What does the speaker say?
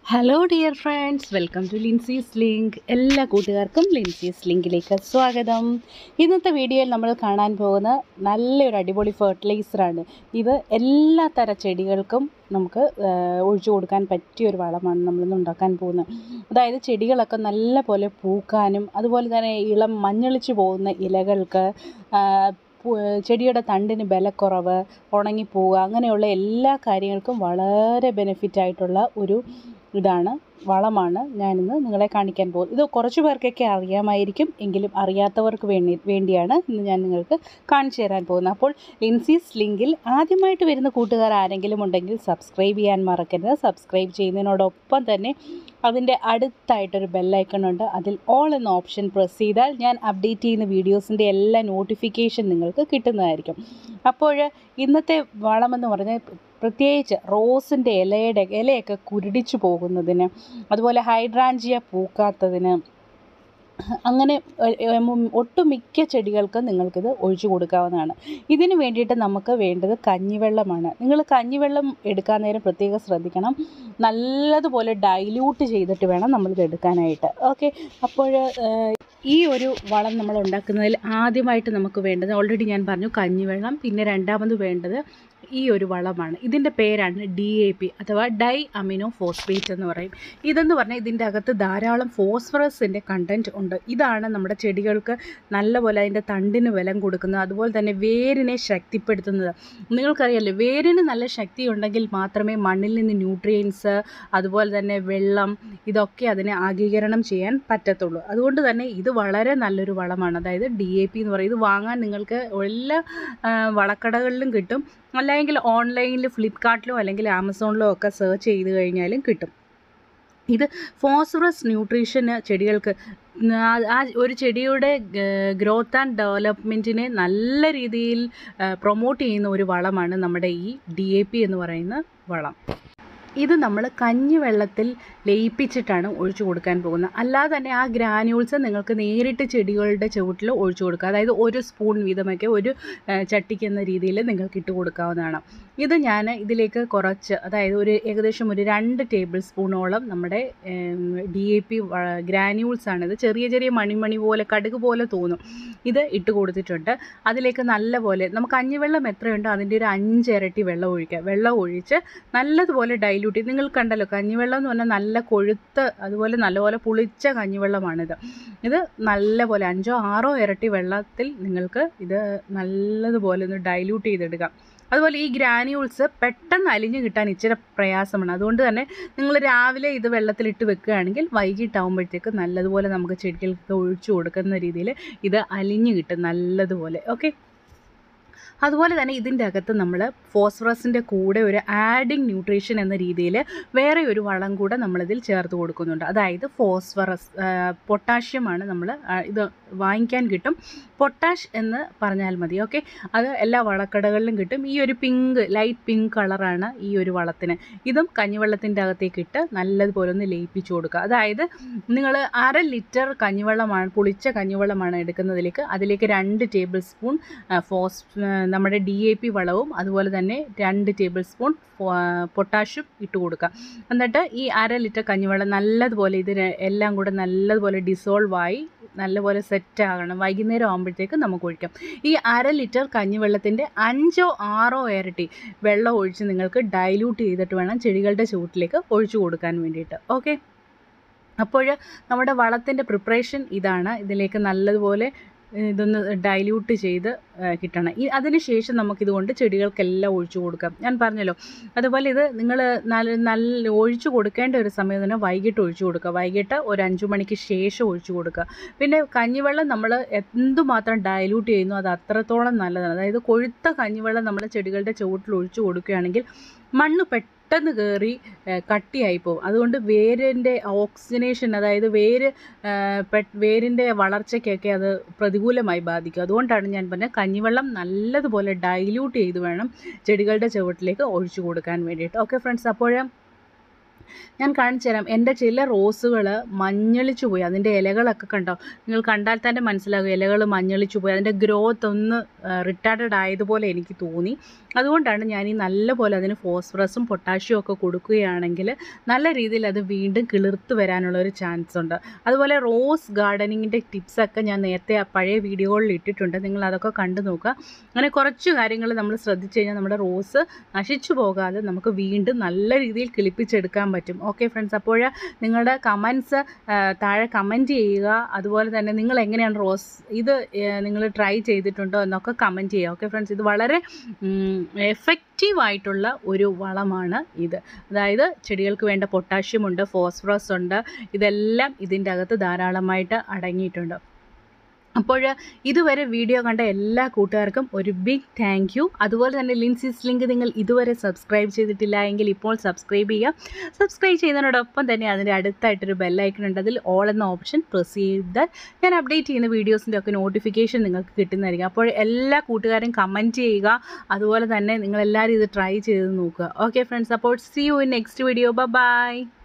hello dear friends welcome to ലിൻസീസ് link എല്ലാ കൂട്ടുകാർക്കും ലിൻസീസ് ലിങ്കിലേക്ക് സ്വാഗതം ഇന്നത്തെ വീഡിയോയിൽ നമ്മൾ കാണാൻ പോകുന്ന നല്ലൊരു അടിപൊളി ഫെർട്ടിലൈസറാണ് ഇത് എല്ലാ തര ചെടികൾക്കും നമുക്ക് ആ, ഒഴിച്ചു കൊടുക്കാൻ പറ്റിയ ഒരു വളമാണ് നമ്മളിന്ന് ഉണ്ടാക്കാൻ പോകുന്നത് അതായത് ചെടികളൊക്കെ നല്ല പോലെ പൂക്കാനും അതുപോലെ തന്നെ ഇളം മഞ്ഞളിച്ച് പോകുന്ന ഇലകൾക്ക് ആ, പു- ചെടിയുടെ തണ്ടിന് ബലക്കുറവ് ഉണങ്ങിപ്പോവുക അങ്ങനെയുള്ള എല്ലാ കാര്യങ്ങൾക്കും വളരെ ബെനിഫിറ്റ് ആയിട്ടുള്ള ഒരു ഇതാണ് വളമാണ് ഞാനിന്ന് നിങ്ങളെ കാണിക്കാൻ പോകുന്നത് ഇത് കുറച്ച് പേർക്കൊക്കെ അറിയാമായിരിക്കും എങ്കിലും അറിയാത്തവർക്ക് വേണ്ടി വേണ്ടിയാണ് ഇന്ന് ഞാൻ നിങ്ങൾക്ക് കാണിച്ചു തരാൻ പോകുന്നത് അപ്പോൾ ലിൻസീസ് ലിങ്കിൽ ആദ്യമായിട്ട് വരുന്ന കൂട്ടുകാർ ആരെങ്കിലും ഉണ്ടെങ്കിൽ സബ്സ്ക്രൈബ് ചെയ്യാൻ മറക്കരുത് സബ്സ്ക്രൈബ് ചെയ്യുന്നതിനോടൊപ്പം തന്നെ അതിൻ്റെ അടുത്തായിട്ടൊരു ബെല്ലൈക്കൺ ഉണ്ട് അതിൽ ഓൾ എന്ന ഓപ്ഷൻ പ്രസ് ചെയ്താൽ ഞാൻ അപ്ഡേറ്റ് ചെയ്യുന്ന വീഡിയോസിൻ്റെ എല്ലാ നോട്ടിഫിക്കേഷൻ നിങ്ങൾക്ക് കിട്ടുന്നതായിരിക്കും അപ്പോൾ ഇന്നത്തെ വളമെന്ന് പറഞ്ഞാൽ പ്രത്യേകിച്ച് റോസിൻ്റെ ഇലയുടെ ഇലയൊക്കെ കുരുടിച്ചു പോകുന്നതിന് അതുപോലെ ഹൈഡ്രാഞ്ചിയ പൂക്കാത്തതിന് അങ്ങനെ എ- എം- ഒട്ടുമിക്ക ചെടികൾക്കും നിങ്ങൾക്കിത് ഒഴിച്ചു കൊടുക്കാവുന്നതാണ് ഇതിന് വേണ്ടിയിട്ട് നമുക്ക് വേണ്ടത് കഞ്ഞിവെള്ളമാണ് നിങ്ങൾ കഞ്ഞിവെള്ളം എടുക്കാൻ നേരം പ്രത്യേകം ശ്രദ്ധിക്കണം നല്ലതുപോലെ ഡൈല്യൂട്ട് ചെയ്തിട്ട് വേണം നമ്മളിത് എടുക്കാനായിട്ട് ഓക്കെ അപ്പോൾ ഈ ഒരു വളം നമ്മൾ ഉണ്ടാക്കുന്നതിൽ ആദ്യമായിട്ട് നമുക്ക് വേണ്ടത് ഓൾറെഡി ഞാൻ പറഞ്ഞു കഞ്ഞിവെള്ളം പിന്നെ രണ്ടാമത് വേണ്ടത് ഈ ഒരു വളമാണ് ഇതിൻ്റെ പേരാണ് ഡി എ പി അഥവാ ഡൈ അമിനോ ഫോസ്ഫേറ്റ് എന്ന് പറയും ഇതെന്ന് പറഞ്ഞാൽ ഇതിൻ്റെ അകത്ത് ധാരാളം ഫോസ്ഫറസിൻ്റെ കണ്ടൻറ്റ് ഉണ്ട് ഇതാണ് നമ്മുടെ ചെടികൾക്ക് നല്ലപോലെ അതിൻ്റെ തണ്ടിന് ബലം കൊടുക്കുന്നത് അതുപോലെ തന്നെ വേരിനെ ശക്തിപ്പെടുത്തുന്നത് നിങ്ങൾക്കറിയാലോ വേരിന് നല്ല ശക്തി ഉണ്ടെങ്കിൽ മാത്രമേ മണ്ണിൽ നിന്ന് ന്യൂട്രിയൻസ് അതുപോലെ തന്നെ വെള്ളം ഇതൊക്കെ അതിനെ ആഗീകരണം ചെയ്യാൻ പറ്റത്തുള്ളൂ അതുകൊണ്ട് തന്നെ ഇത് വളരെ നല്ലൊരു വളമാണ് അതായത് ഡി എ പി എന്ന് പറയും ഇത് വാങ്ങാൻ നിങ്ങൾക്ക് എല്ലാ ആ, വളക്കടകളിലും കിട്ടും അല്ലെങ്കിൽ ഓൺലൈനിൽ ഫ്ലിപ്കാർട്ടിലോ അല്ലെങ്കിൽ ആമസോണിലോ ഒക്കെ സെർച്ച് ചെയ്ത് കഴിഞ്ഞാലും കിട്ടും ഇത് ഫോസ്ഫറസ് ന്യൂട്രീഷന് ചെടികൾക്ക് ആ- ആ ഒരു ചെടിയുടെ ഗ്രോത്ത് ആൻഡ് ഡെവലപ്മെൻറ്റിനെ നല്ല രീതിയിൽ പ്രൊമോട്ട് ചെയ്യുന്ന ഒരു വളമാണ് നമ്മുടെ ഈ ഡി എ പി എന്ന് പറയുന്ന വളം ഇത് നമ്മൾ കഞ്ഞിവെള്ളത്തിൽ ലയിപ്പിച്ചിട്ടാണ് ഒഴിച്ചു കൊടുക്കാൻ പോകുന്നത് അല്ലാതെ തന്നെ ആ ഗ്രാന്യൂൾസ് നിങ്ങൾക്ക് നേരിട്ട് ചെടികളുടെ ചുവട്ടിൽ ഒഴിച്ചു കൊടുക്കുക അതായത് ഒരു സ്പൂൺ വീതമൊക്കെ ഒരു ആ, ചട്ടിക്ക് എന്ന രീതിയിൽ നിങ്ങൾക്ക് ഇട്ട് കൊടുക്കാവുന്നതാണ് ഇത് ഞാൻ ഇതിലേക്ക് കുറച്ച് അതായത് ഒരു ഏകദേശം ഒരു രണ്ട് ടേബിൾ സ്പൂണോളം നമ്മുടെ ഡി എ പി ഗ്രാന്യൂൾസ് ആണ് ഇത് ചെറിയ ചെറിയ മണിമണി പോലെ കടുക് പോലെ തോന്നും ഇത് ഇട്ട് കൊടുത്തിട്ടുണ്ട് അതിലേക്ക് നല്ല പോലെ നമുക്ക് കഞ്ഞിവെള്ളം എത്രയുണ്ടോ അതിൻ്റെ ഒരു അഞ്ചിരട്ടി വെള്ളം ഒഴിക്കുക വെള്ളം ഒഴിച്ച് നല്ലതുപോലെ ഡൈല്യൂട്ട് ചെയ്ത് നിങ്ങൾ കണ്ടല്ലോ കഞ്ഞിവെള്ളം എന്ന് പറഞ്ഞാൽ നല്ല കൊഴുത്ത് അതുപോലെ നല്ലപോലെ പുളിച്ച കഞ്ഞിവെള്ളമാണിത് ഇത് നല്ലപോലെ അഞ്ചോ ആറോ ഇരട്ടി വെള്ളത്തിൽ നിങ്ങൾക്ക് ഇത് നല്ലതുപോലെ ഒന്ന് ഡൈല്യൂട്ട് ചെയ്തെടുക്കാം അതുപോലെ ഈ ഗ്രാന്യൂൾസ് പെട്ടെന്ന് അലിഞ്ഞ് കിട്ടാൻ ഇച്ചിരി പ്രയാസമാണ് അതുകൊണ്ട് തന്നെ നിങ്ങൾ രാവിലെ ഇത് വെള്ളത്തിലിട്ട് വെക്കുകയാണെങ്കിൽ വൈകിട്ടാകുമ്പോഴത്തേക്ക് നല്ലതുപോലെ നമുക്ക് ചെടികൾക്ക് ഒഴിച്ചു കൊടുക്കുന്ന രീതിയിൽ ഇത് അലിഞ്ഞ് കിട്ടും നല്ലതുപോലെ ഓക്കെ അതുപോലെ തന്നെ ഇതിൻ്റെ അകത്ത് നമ്മൾ ഫോസ്ഫറസിൻ്റെ കൂടെ ഒരു ആഡിങ് ന്യൂട്രീഷൻ എന്ന രീതിയിൽ വേറെ ഒരു വളം കൂടെ നമ്മളിതിൽ ചേർത്ത് കൊടുക്കുന്നുണ്ട് അതായത് ഫോസ്ഫറസ് പൊട്ടാഷ്യമാണ് നമ്മൾ ഇത് വാങ്ങിക്കാൻ കിട്ടും പൊട്ടാഷ് എന്ന് പറഞ്ഞാൽ മതി ഓക്കെ അത് എല്ലാ വളക്കടകളിലും കിട്ടും ഈ ഒരു പിങ്ക് ലൈറ്റ് പിങ്ക് കളറാണ് ഈ ഒരു വളത്തിന് ഇതും കഞ്ഞിവെള്ളത്തിൻ്റെ അകത്തേക്ക് ഇട്ട് നല്ലതുപോലെ ഒന്ന് ലയിപ്പിച്ചു കൊടുക്കുക അതായത് നിങ്ങൾ അര ലിറ്റർ കഞ്ഞിവെള്ളമാണ് പുളിച്ച കഞ്ഞിവെള്ളമാണ് എടുക്കുന്നതിലേക്ക് അതിലേക്ക് രണ്ട് ടേബിൾ സ്പൂൺ ആ, ഫോസ് ആ, നമ്മുടെ ഡി എ പി വളവും അതുപോലെ തന്നെ രണ്ട് ടേബിൾ സ്പൂൺ പൊട്ടാഷ്യം ഇട്ട് കൊടുക്കുക എന്നിട്ട് ഈ അര ലിറ്റർ കഞ്ഞിവെള്ളം നല്ലതുപോലെ ഇതിന് എല്ലാം കൂടെ നല്ലതുപോലെ ഡിസോൾവ് ആയി നല്ലപോലെ സെറ്റ് ആകണം വൈകുന്നേരം ആകുമ്പോഴത്തേക്ക് നമുക്ക് ഒഴിക്കാം ഈ അര ലിറ്റർ കഞ്ഞിവെള്ളത്തിൻ്റെ അഞ്ചോ ആറോ ഇരട്ടി വെള്ളം ഒഴിച്ച് നിങ്ങൾക്ക് ഡൈല്യൂട്ട് ചെയ്തിട്ട് വേണം ചെടികളുടെ ചുവട്ടിലേക്ക് ഒഴിച്ചു കൊടുക്കാൻ വേണ്ടിയിട്ട് ഓക്കെ അപ്പോൾ നമ്മുടെ വളത്തിൻ്റെ പ്രിപ്പറേഷൻ ഇതാണ് ഇതിലേക്ക് നല്ലതുപോലെ ഏഹ്, ഇതൊന്ന് ഡൈല്യൂട്ട് ചെയ്ത് ഏഹ്, കിട്ടണം ഈ അതിനുശേഷം നമുക്കിതുകൊണ്ട് ചെടികൾക്കെല്ലാം ഒഴിച്ചു കൊടുക്കാം ഞാൻ പറഞ്ഞല്ലോ അതുപോലെ ഇത് നിങ്ങൾ നല്ല നല്ല ഒഴിച്ചു കൊടുക്കേണ്ട ഒരു സമയം തന്നെ വൈകിട്ട് ഒഴിച്ചു കൊടുക്കുക വൈകിട്ട് ഒരു അഞ്ചു മണിക്ക് ശേഷം ഒഴിച്ചു കൊടുക്കുക പിന്നെ കഞ്ഞിവെള്ളം നമ്മൾ എന്തുമാത്രം ഡൈല്യൂട്ട് ചെയ്യുന്നു അത് അത്രത്തോളം നല്ലതാണ് അതായത് കൊഴുത്ത കഞ്ഞിവെള്ളം നമ്മുടെ ചെടികളുടെ ചുവട്ടിൽ ഒഴിച്ചു കൊടുക്കുകയാണെങ്കിൽ മണ്ണ് പെട്ടെന്ന് കയറി ഏഹ്, കട്ടിയായി പോകും അതുകൊണ്ട് വേരിൻ്റെ ഓക്സിജനേഷൻ അതായത് വേര് ഏഹ്, പെ- വേരിൻ്റെ വളർച്ചയ്ക്കൊക്കെ അത് പ്രതികൂലമായി ബാധിക്കും അതുകൊണ്ടാണ് ഞാൻ പറഞ്ഞത് കഞ്ഞിവെള്ളം നല്ലതുപോലെ ഡൈല്യൂട്ട് ചെയ്ത് വേണം ചെടികളുടെ ചുവട്ടിലേക്ക് ഒഴിച്ചു കൊടുക്കാൻ വേണ്ടിയിട്ട് ഓക്കെ ഫ്രണ്ട്സ് അപ്പോൾ ഞാൻ കാണിച്ചു തരാം എൻ്റെ ചില റോസുകൾ മഞ്ഞളിച്ചു പോയി അതിൻ്റെ ഇലകളൊക്കെ കണ്ടോ നിങ്ങൾ കണ്ടാൽ തന്നെ മനസ്സിലാകും ഇലകൾ മഞ്ഞളിച്ചു പോയി അതിൻ്റെ ഗ്രോത്ത് ഒന്ന് റിട്ടാർഡഡ് ആയതുപോലെ എനിക്ക് തോന്നി അതുകൊണ്ടാണ് ഞാൻ ഈ നല്ല പോലെ അതിന് ഫോസ്ഫറസും പൊട്ടാഷ്യം ഒക്കെ കൊടുക്കുകയാണെങ്കിൽ നല്ല രീതിയിൽ അത് വീണ്ടും കിളിർത്ത് വരാനുള്ള ഒരു ചാൻസ് ഉണ്ട് അതുപോലെ റോസ് ഗാർഡനിങ്ങിൻ്റെ ടിപ്സൊക്കെ ഞാൻ നേരത്തെ ആ പഴയ വീഡിയോകളിൽ ഇട്ടിട്ടുണ്ട് നിങ്ങൾ അതൊക്കെ കണ്ടു നോക്കുക അങ്ങനെ കുറച്ച് കാര്യങ്ങൾ നമ്മൾ ശ്രദ്ധിച്ചു കഴിഞ്ഞാൽ നമ്മുടെ റോസ് നശിച്ചു പോകാതെ നമുക്ക് വീണ്ടും നല്ല രീതിയിൽ കിളിപ്പിച്ചെടുക്കാൻ പറ്റും ഓക്കെ ഫ്രണ്ട്സ് അപ്പോൾ നിങ്ങളുടെ കമൻസ് താഴെ കമൻറ്റ് ചെയ്യുക അതുപോലെ തന്നെ നിങ്ങൾ എങ്ങനെയാണ് റോസ് ഇത് നിങ്ങൾ ട്രൈ ചെയ്തിട്ടുണ്ടോ എന്നൊക്കെ കമൻറ്റ് ചെയ്യുക ഓക്കെ ഫ്രണ്ട്സ് ഇത് വളരെ എഫക്റ്റീവ് ആയിട്ടുള്ള ഒരു വളമാണ് ഇത് അതായത് ചെടികൾക്ക് വേണ്ട പൊട്ടാഷ്യം ഉണ്ട് ഫോസ്ഫറസ് ഉണ്ട് ഇതെല്ലാം ഇതിൻ്റെ അകത്ത് ധാരാളമായിട്ട് അടങ്ങിയിട്ടുണ്ട് അപ്പോൾ ഇതുവരെ വീഡിയോ കണ്ട എല്ലാ കൂട്ടുകാർക്കും ഒരു ബിഗ് താങ്ക് യു അതുപോലെ തന്നെ ലിൻസിസ് ലിങ്ക് നിങ്ങൾ ഇതുവരെ സബ്സ്ക്രൈബ് ചെയ്തിട്ടില്ല എങ്കിൽ ഇപ്പോൾ സബ്സ്ക്രൈബ് ചെയ്യുക സബ്സ്ക്രൈബ് ചെയ്യുന്നതിനോടൊപ്പം തന്നെ അതിൻ്റെ അടുത്തായിട്ടൊരു ബെല്ലൈക്കൺ ഉണ്ട് അതിൽ ഓൾ എന്ന ഓപ്ഷൻ പ്രസ് ചെയ്താൽ ഞാൻ അപ്ഡേറ്റ് ചെയ്യുന്ന വീഡിയോസിൻ്റെ ഒക്കെ നോട്ടിഫിക്കേഷൻ നിങ്ങൾക്ക് കിട്ടുന്നതായിരിക്കും അപ്പോൾ എല്ലാ കൂട്ടുകാരും കമൻറ്റ് ചെയ്യുക അതുപോലെ തന്നെ നിങ്ങളെല്ലാവരും ഇത് ട്രൈ ചെയ്ത് നോക്കുക ഓക്കെ ഫ്രണ്ട്സ് അപ്പോൾ see you in next video by